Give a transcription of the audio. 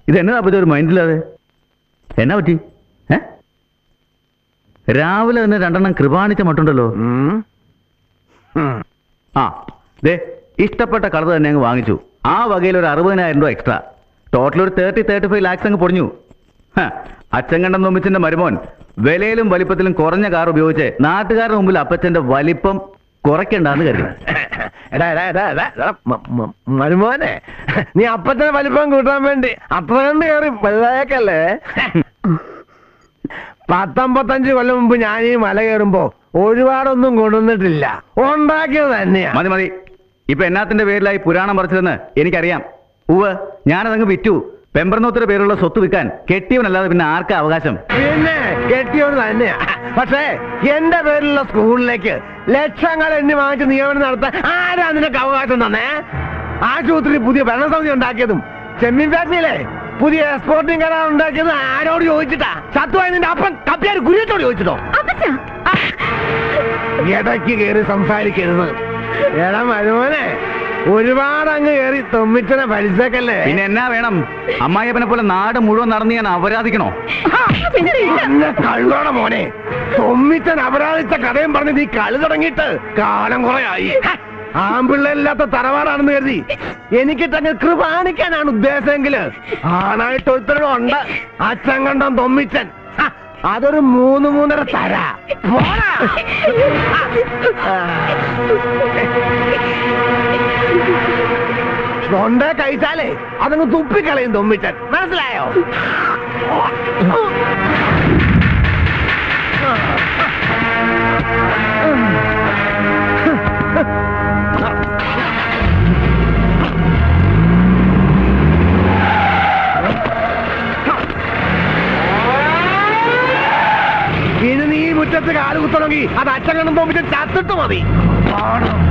ഇത് എന്നതാ പറ്റി ഒരു മൈൻഡില്ലാതെ എന്നാ പറ്റി ഏ രാവിലെ തന്നെ രണ്ടെണ്ണം കൃപാണിച്ച മട്ടുണ്ടല്ലോ ആ ദേ ഇഷ്ടപ്പെട്ട കളർ തന്നെ അങ്ങ് വാങ്ങിച്ചു ആ വകയിൽ ഒരു അറുപതിനായിരം രൂപ എക്സ്ട്രാ ടോട്ടൽ ഒരു തേർട്ടി തേർട്ടി ഫൈവ് ലാക്സ് അങ്ങ് പൊടിഞ്ഞു ഹ, അച്ചങ്കണ്ടൻ നോമിച്ചിന്റെ മരുമോൻ വിലയിലും വലിപ്പത്തിലും കുറഞ്ഞ കാർ ഉപയോഗിച്ച് നാട്ടുകാരുടെ മുമ്പിൽ അപ്പച്ചന്റെ വലിപ്പം കുറയ്ക്കണ്ടെന്ന് കരുതി എടാ എടാ എടാ എടാ എടാ, മ- മ- മരുമോനെ നീ അപ്പച്ചനെ വലിപ്പം കൂട്ടാൻ വേണ്ടി അത്ര കണ്ട് കയറി വലുതായേക്കല്ലേ പത്തൊമ്പത്തഞ്ച് കൊല്ലം മുമ്പ് ഞാൻ ഈ മല കയറുമ്പോ ഒരുപാടൊന്നും കൊണ്ടുവന്നിട്ടില്ല ഉണ്ടാക്കിയത് തന്നെയാ മതി മതി ഇപ്പൊ എന്നാത്തിന്റെ പേരിലായി പുരാണം പറിച്ചതെന്ന് എനിക്കറിയാം ഉവ് ഞാനതങ്ങ് വിറ്റു പെമ്പർനോത്തിന്റെ പേരുള്ള സ്വത്ത് വിൽക്കാൻ കെട്ടിയവനല്ലാതെ പിന്നെ ആർക്കാ അവകാശം പിന്നെ കെട്ടിയത് തന്നെയാ പക്ഷേ എന്റെ പേരിലുള്ള സ്കൂളിലേക്ക് ലക്ഷങ്ങൾ എണ്ണി വാങ്ങിച്ച് നിയമനം നടത്താൻ ആരാ നിനക്ക് അവകാശം തന്നേ ആശുപത്രി പുതിയ ഭരണസമിതി ഉണ്ടാക്കിയതും ചെമ്മീൻ ഫാക്ടറിയിലെ പുതിയ എക്സ്പോർട്ടിംഗ് കരാർ ഉണ്ടാക്കിയത് ആരോട് ചോദിച്ചിട്ടാ സത്വായി നിന്റെ അപ്പൻ കപ്പിയാർ കുര്യത്തോട് ചോദിച്ചിട്ടോ അപ്പച്ചാ ഇടയ്ക്ക് കയറി സംസാരിക്കരുത് എടാ മരുമോനെ ഒരുപാട് അങ്ങ് കയറി തൊമ്മിച്ചനെ പരിസക്കല്ലേ പിന്നെ എന്നാ വേണം അമ്മായിയപ്പനെ പോലെ നാട് മുഴുവൻ നടന്ന് ഞാൻ അപരാധിക്കണോ എന്നെ കഴുകണ മോനെ തൊമ്മിച്ചൻ അപരാധിച്ച കഥയും പറഞ്ഞ് നീ കളി തുടങ്ങിയിട്ട് കാലം കുറെ ആയി ആമ്പിള്ളയില്ലാത്ത തറവാടാണെന്ന് കരുതി എനിക്ക് തന്നെ കൃപാണിക്കാനാണ് ഉദ്ദേശമെങ്കില് ആണായിട്ട് ഒരുത്തരുണ്ട് അച്ഛൻ കണ്ടം തൊമ്മിച്ചൻ ഹ, അതൊരു മൂന്ന് മൂന്നര തര പോടാ. തൊണ്ട കഴിച്ചാലേ അതങ്ങ് തുപ്പിക്കളയും തൊമ്മിച്ചൻ മനസ്സിലായോ ഇനി നീ ഈ മുറ്റത്ത് കാല് കുത്തണമെങ്കിൽ അത് അച്ഛൻ കണ്ടും തോപ്പിച്ച് ചത്തിട്ട് മതി